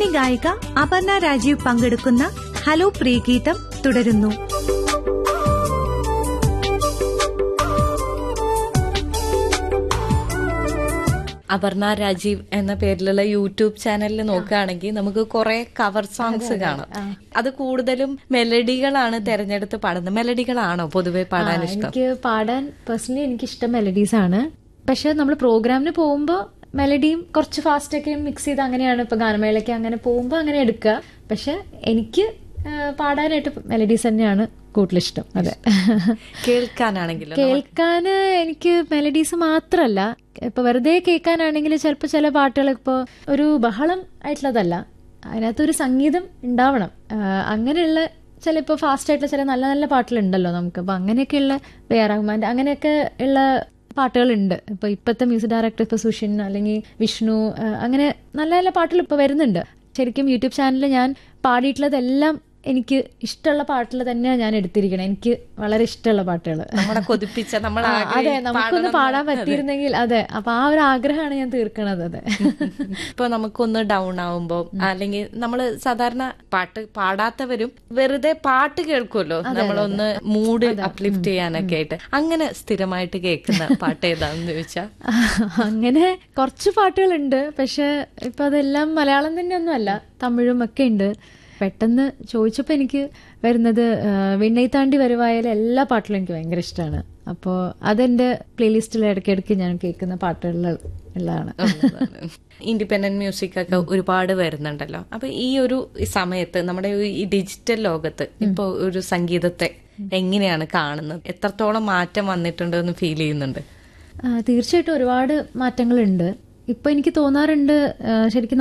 പിന്നണി ഗായിക അപർണ രാജീവ് പങ്കെടുക്കുന്ന ഹലോ പ്രിയഗീതം തുടരുന്നു അപർണ രാജീവ് എന്ന പേരിലുള്ള യൂട്യൂബ് ചാനലിൽ നോക്കുകയാണെങ്കിൽ നമുക്ക് കുറെ കവർ സോങ്സ് കാണാം അത് കൂടുതലും മെലഡികളാണ് തെരഞ്ഞെടുത്ത് പാടുന്നത് മെലഡികളാണോ പൊതുവെ പാടാൻ ആ, ഇഷ്ടം എനിക്ക് പാടാൻ പേഴ്സണലി എനിക്ക് ഇഷ്ടം മെലഡീസ് ആണ് പക്ഷെ നമ്മൾ പ്രോഗ്രാമിന് പോകുമ്പോൾ മെലഡിയും കുറച്ച് ഫാസ്റ്റ് ഒക്കെ മിക്സ് ചെയ്ത് അങ്ങനെയാണ് ഇപ്പൊ ഗാനമേളയ്ക്ക് അങ്ങനെ പോകുമ്പോൾ അങ്ങനെ എടുക്കുക പക്ഷെ എനിക്ക് ആ, പാടാനായിട്ട് മെലഡീസ് തന്നെയാണ് കൂടുതലിഷ്ടം അതെ കേൾക്കാനാണെങ്കിലും കേൾക്കാന് എനിക്ക് മെലഡീസ് മാത്രല്ല ഇപ്പൊ വെറുതെ കേൾക്കാനാണെങ്കിൽ ചിലപ്പോൾ ചില പാട്ടുകൾ ഇപ്പോൾ ഒരു ബഹളം ആയിട്ടുള്ളതല്ല അതിനകത്തൊരു സംഗീതം ഉണ്ടാവണം ആ, അങ്ങനെയുള്ള ചില ഇപ്പോൾ ഫാസ്റ്റ് ആയിട്ടുള്ള ചില നല്ല നല്ല പാട്ടുകളുണ്ടല്ലോ നമുക്ക് അപ്പൊ അങ്ങനെയൊക്കെയുള്ള വേ ആർ റഹ്മാന്റെ അങ്ങനെയൊക്കെ ഉള്ള പാട്ടുകളുണ്ട് ഇപ്പൊ ഇപ്പോഴത്തെ മ്യൂസിക് ഡയറക്ടർ ഇപ്പൊ സുഷിൻ അല്ലെങ്കിൽ വിഷ്ണു ആ, അങ്ങനെ നല്ല നല്ല പാട്ടുകൾ ഇപ്പൊ വരുന്നുണ്ട് ശരിക്കും യൂട്യൂബ് ചാനലിൽ ഞാൻ പാടിയിട്ടുള്ളതെല്ലാം എനിക്ക് ഇഷ്ടമുള്ള പാട്ടിൽ തന്നെയാണ് ഞാൻ എടുത്തിരിക്കണം എനിക്ക് വളരെ ഇഷ്ടമുള്ള പാട്ടുകൾ നമ്മളെ കൊതിപ്പിച്ച നമ്മൾ ആ, അതെ നമുക്കൊന്ന് പാടാൻ പറ്റിയിരുന്നെങ്കിൽ അതെ അപ്പൊ ആ ഒരു ആഗ്രഹമാണ് ഞാൻ തീർക്കണത് അതെ ഇപ്പൊ നമുക്കൊന്ന് ഡൗൺ ആവുമ്പോ അല്ലെങ്കിൽ നമ്മൾ സാധാരണ പാട്ട് പാടാത്തവരും വെറുതെ പാട്ട് കേൾക്കുമല്ലോ നമ്മളൊന്ന് മൂഡ് അപ്ലിഫ്റ്റ് ചെയ്യാനൊക്കെ ആയിട്ട് അങ്ങനെ സ്ഥിരമായിട്ട് കേൾക്കുന്ന പാട്ട് ഏതാന്ന് ചോദിച്ചാ അങ്ങനെ കുറച്ച് പാട്ടുകളുണ്ട് പക്ഷെ ഇപ്പൊ അതെല്ലാം മലയാളം തന്നെ ഒന്നുമല്ല തമിഴും ഒക്കെ ഉണ്ട് പെട്ടെന്ന് ചോദിച്ചപ്പോ എനിക്ക് വരുന്നത് ആ, വിണ്ണൈ താണ്ടി വരുവായാലും എല്ലാ പാട്ടുകളും എനിക്ക് ഭയങ്കര ഇഷ്ടമാണ് അപ്പോൾ അതെന്റെ പ്ലേലിസ്റ്റിൽ ഇടയ്ക്കിടയ്ക്ക് ഞാൻ കേൾക്കുന്ന പാട്ടുകളിൽ ഉള്ളതാണ് ഇൻഡിപെൻഡന്റ് മ്യൂസിക് ഒക്കെ ഒരുപാട് വരുന്നുണ്ടല്ലോ അപ്പൊ ഈ ഒരു സമയത്ത് നമ്മുടെ ഈ ഡിജിറ്റൽ ലോകത്ത് ഇപ്പൊ ഒരു സംഗീതത്തെ എങ്ങനെയാണ് കാണുന്നത് എത്രത്തോളം മാറ്റം വന്നിട്ടുണ്ട് എന്ന് ഫീൽ ചെയ്യുന്നുണ്ട് ആ, തീർച്ചയായിട്ടും ഒരുപാട് മാറ്റങ്ങളുണ്ട് ഇപ്പൊ എനിക്ക് തോന്നാറുണ്ട് ആ, ശരിക്കും